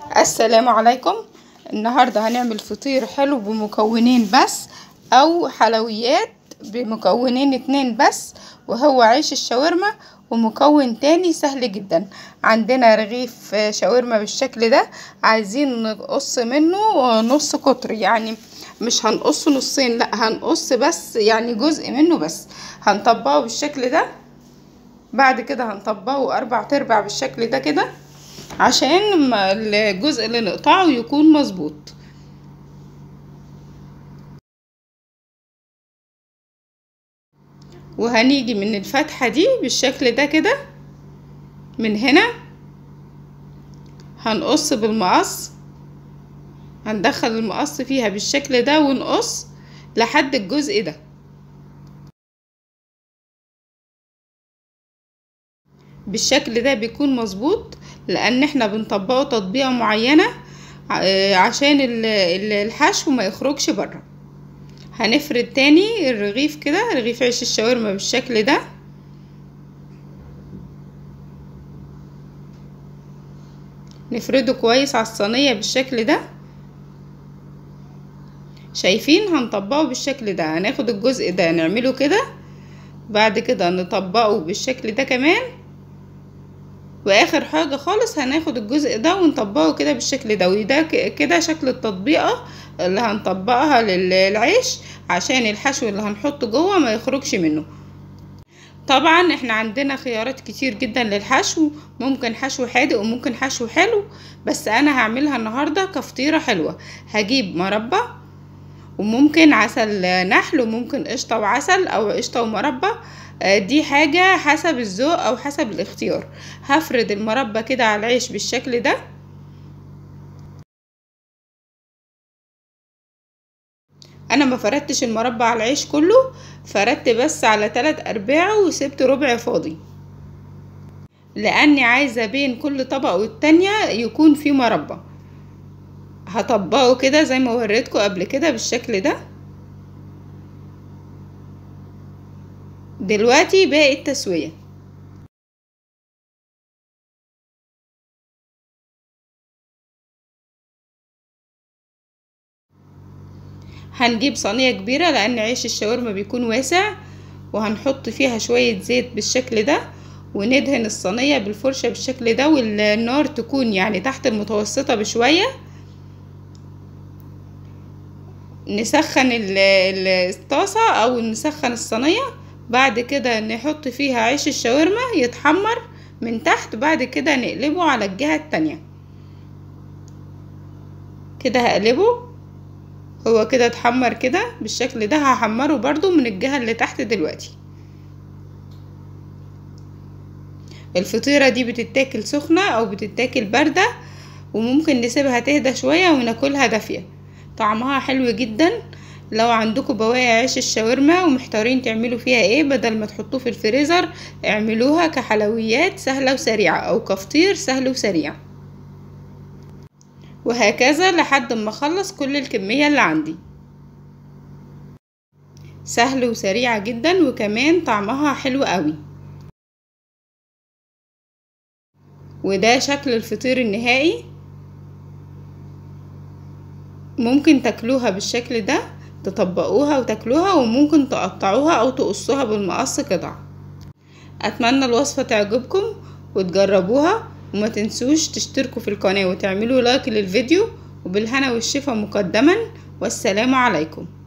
السلام عليكم النهاردة هنعمل فطير حلو بمكونين بس او حلويات بمكونين اتنين بس وهو عيش الشاورما ومكون تاني سهل جدا عندنا رغيف شاورما بالشكل ده عايزين نقص منه نص قطر يعني مش هنقص نصين لا هنقص بس يعني جزء منه بس هنطبقه بالشكل ده بعد كده هنطبقه اربع تربع بالشكل ده كده عشان الجزء اللي نقطعه يكون مظبوط وهنيجي من الفتحة دي بالشكل ده كده من هنا هنقص بالمقص هندخل المقص فيها بالشكل ده ونقص لحد الجزء ده بالشكل ده بيكون مظبوط لان احنا بنطبقه تطبيقه معينة عشان الحشو ما يخرجش بره هنفرد تاني الرغيف كده رغيف عيش الشاورما بالشكل ده نفرده كويس على الصينية بالشكل ده شايفين هنطبقه بالشكل ده هناخد الجزء ده نعمله كده بعد كده نطبقه بالشكل ده كمان واخر حاجة خالص هناخد الجزء ده ونطبقه كده بالشكل ده وده كده شكل التطبيقة اللي هنطبقها للعيش عشان الحشو اللي هنحطه جوه ما يخرجش منه طبعا احنا عندنا خيارات كتير جدا للحشو ممكن حشو حادق وممكن حشو حلو بس انا هعملها النهاردة كفطيرة حلوة هجيب مربى وممكن عسل نحل وممكن قشطة وعسل او قشطة ومربى دي حاجة حسب الذوق او حسب الاختيار هفرد المربى كده على العيش بالشكل ده انا ما فردتش المربى على العيش كله فردت بس على تلات ارباعه وسبت ربع فاضي لاني عايزة بين كل طبقة والتانية يكون في مربى هطبقه كده زي ما وريتكم قبل كده بالشكل ده دلوقتي باقي التسوية هنجيب صينية كبيرة لان عيش الشاورما بيكون واسع وهنحط فيها شوية زيت بالشكل ده وندهن الصينية بالفرشة بالشكل ده والنار تكون يعني تحت المتوسطة بشوية نسخن الطاسة او نسخن الصينية بعد كده نحط فيها عيش الشاورما يتحمر من تحت بعد كده نقلبه على الجهة التانية كده هقلبه هو كده اتحمر كده بالشكل ده هحمره برضو من الجهة اللي تحت دلوقتي الفطيرة دي بتتاكل سخنة او بتتاكل باردة وممكن نسيبها تهدى شوية وناكلها دافية طعمها حلو جدا لو عندكم بواقي عيش الشاورما ومحتارين تعملوا فيها ايه بدل ما تحطوه في الفريزر اعملوها كحلويات سهلة وسريعة او كفطير سهل وسريع وهكذا لحد ما اخلص كل الكمية اللي عندي سهل وسريعة جدا وكمان طعمها حلو قوي وده شكل الفطير النهائي ممكن تاكلوها بالشكل ده تطبقوها وتاكلوها وممكن تقطعوها او تقصوها بالمقص قطع اتمنى الوصفة تعجبكم وتجربوها وما تنسوش تشتركوا في القناة وتعملوا لايك للفيديو وبالهنا والشفا مقدما والسلام عليكم